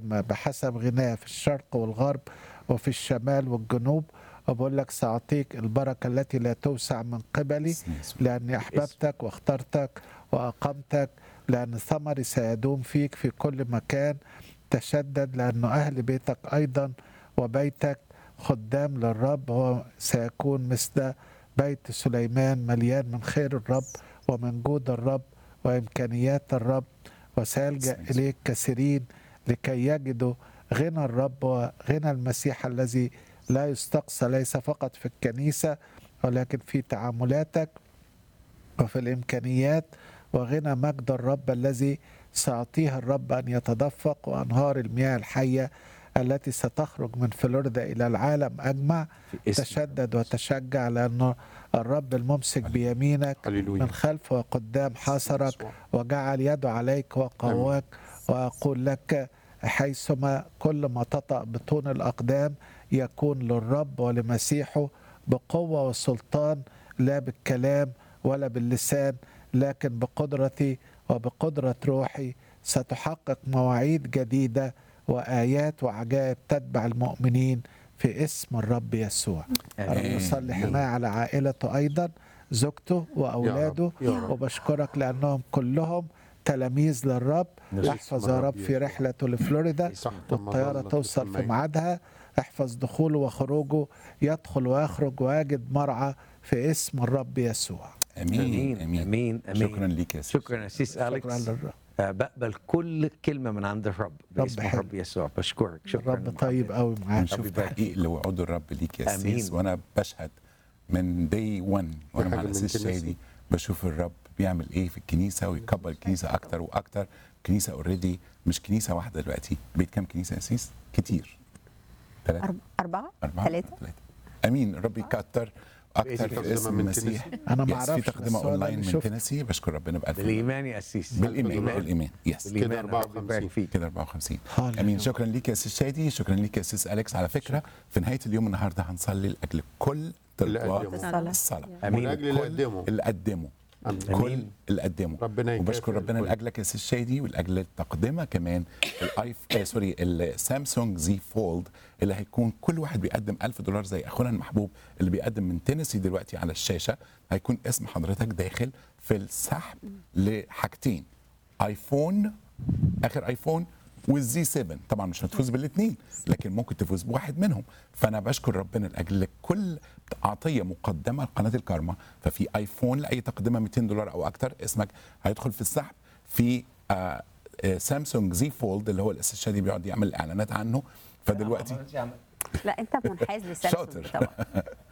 السماء بحسب غناه في الشرق والغرب وفي الشمال والجنوب وبقول لك سأعطيك البركة التي لا توسع من قبلي لأني أحببتك واخترتك وأقمتك لأن ثمري سيدوم فيك في كل مكان تشدد لأن أهل بيتك أيضا وبيتك خدام للرب هو سيكون مثل بيت سليمان مليان من خير الرب ومن جود الرب وإمكانيات الرب وسيلجأ إليك كثيرين لكي يجدوا غنى الرب وغنى المسيح الذي لا يستقصى ليس فقط في الكنيسة ولكن في تعاملاتك وفي الإمكانيات وغنى مجد الرب الذي سيعطيها الرب أن يتدفق وأنهار المياه الحية التي ستخرج من فلوريدا إلى العالم أجمع في اسم تشدد وتشجع لأن الرب الممسك بيمينك هللويا من خلف وقدام حاصرك وجعل يده عليك وقواك وأقول لك حيثما كل ما تطأ بطون الأقدام يكون للرب ولمسيحه بقوة وسلطان لا بالكلام ولا باللسان لكن بقدرتي وبقدرة روحي ستحقق مواعيد جديدة وآيات وعجائب تتبع المؤمنين في اسم الرب يسوع آمين. رب نصلي حماية على عائلته أيضا زوجته وأولاده يا رب. وبشكرك لأنهم كلهم تلاميذ للرب نشكر احفظ اسم يا الرب رب في يسوع. رحلته لفلوريدا تحت والطيارة مظلة توصل في السماء. ميعادها احفظ دخوله وخروجه يدخل ويخرج ويجد مرعى في اسم الرب يسوع امين امين امين امين امين شكرا ليك يا سيدي. شكرا يا سيس شكرا اليكس للرب آه، بقبل كل كلمه من عند الرب باسم حلو. الرب يسوع بشكرك شكرا الرب طيب قوي معاك ونشوف يبارك تحقيق فيك. لوعود الرب ليك يا آمين. سيس وانا بشهد من دي 1 وانا مع حاجة من الاسيس تنسي. شادي بشوف الرب بيعمل ايه في الكنيسه ويكبر الكنيسه اكتر واكتر الكنيسه اوريدي مش كنيسه واحده دلوقتي بقت كام كنيسه يا سيس كتير ثلاثه أرب- أربعة اربعه ثلاثة ثلاثه امين الرب يكتر اكتر في تقدمة اسم من المسيح تنسي. انا ما يس، في اعرفش تقدمه بس هو ده اونلاين اللي من شفته. تينيسي بشكر ربنا بالف بالايمان يا سيس بالايمان بالايمان يس بالايمان كده الرب 54. يبارك فيك كده 54 هاليلويا. امين شكرا ليك يا سيس شادي شكرا ليك يا سيس اليكس على فكره في نهايه اليوم النهارده هنصلي لاجل كل اللي طلبات قدموا. الصلاة. الصلاه امين من اجل اللي كل قدموا اللي قدموا آمين. كل اللي قدموا ربنا يكافئ وبشكر ربنا الكل. لاجلك يا سيس شادي ولاجل التقدمه كمان الايف آه سوري السامسونج زي فولد اللي هيكون كل واحد بيقدم 1000 دولار زي اخونا المحبوب اللي بيقدم من تينيسي دلوقتي على الشاشه هيكون اسم حضرتك داخل في السحب لحاجتين ايفون اخر ايفون والزي 7 طبعا مش هتفوز بالاثنين لكن ممكن تفوز بواحد منهم فانا بشكر ربنا لاجل كل عطيه مقدمه لقناه الكارما ففي ايفون لاي تقدمه 200 دولار او اكتر اسمك هيدخل في السحب في آه آه سامسونج زي فولد اللي هو الاساس الشادي بيقعد يعمل اعلانات عنه فدلوقتي لا أنت منحاز لسامسونج شاطر. طبعا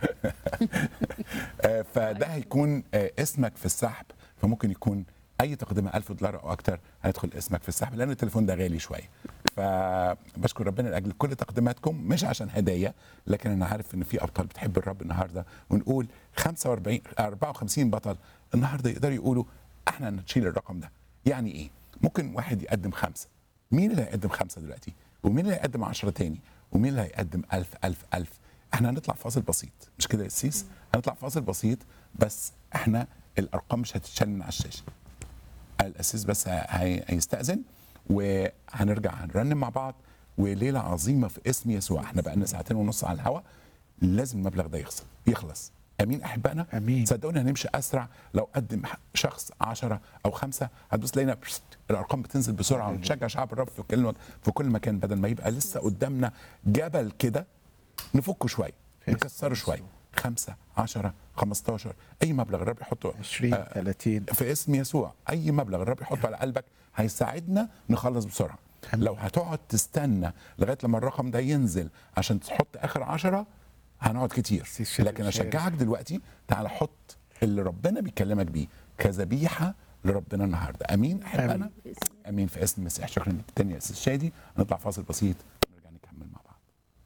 آه، فده هيكون آه، اسمك في السحب فممكن يكون اي تقدمه 1000 دولار او اكتر هيدخل اسمك في السحب لان التليفون ده غالي شويه فبشكر ربنا لاجل كل تقديماتكم مش عشان هدايا لكن انا عارف ان في ابطال بتحب الرب النهارده ونقول 45 54 بطل النهارده يقدروا يقولوا احنا نشيل الرقم ده يعني ايه ممكن واحد يقدم خمسه مين اللي هيقدم خمسه دلوقتي ومين اللي هيقدم 10 تاني ومين اللي هيقدم 1000 1000 1000 احنا هنطلع فاصل بسيط مش كده يا سيس هنطلع فاصل بسيط بس احنا الارقام مش هتتشال من على الشاشه الاسيس بس هي- هيستاذن وهنرجع هنرنم مع بعض وليله عظيمه في اسم يسوع احنا بقى لنا ساعتين ونص على الهواء لازم المبلغ ده يخلص يخلص امين احبائنا آمين. صدقوني هنمشي اسرع لو قدم ح- شخص عشرة او خمسة هتبص لقينا بشت، الارقام بتنزل بسرعه ونشجع شعب الرب في كل في كل مكان بدل ما يبقى لسه قدامنا جبل كده نفكه شويه نكسره شويه خمسة عشرة 15 اي مبلغ الرب يحطه 20 آه، 30 في اسم يسوع اي مبلغ الرب يحطه على قلبك هيساعدنا نخلص بسرعه أمين. لو هتقعد تستنى لغايه لما الرقم ده ينزل عشان تحط اخر عشرة هنقعد كتير سيشيل لكن وشيل. اشجعك دلوقتي تعالى حط اللي ربنا بيكلمك بيه كذبيحه لربنا النهارده امين احبائنا آمين. امين في اسم المسيح شكرا لك تاني يا استاذ شادي نطلع فاصل بسيط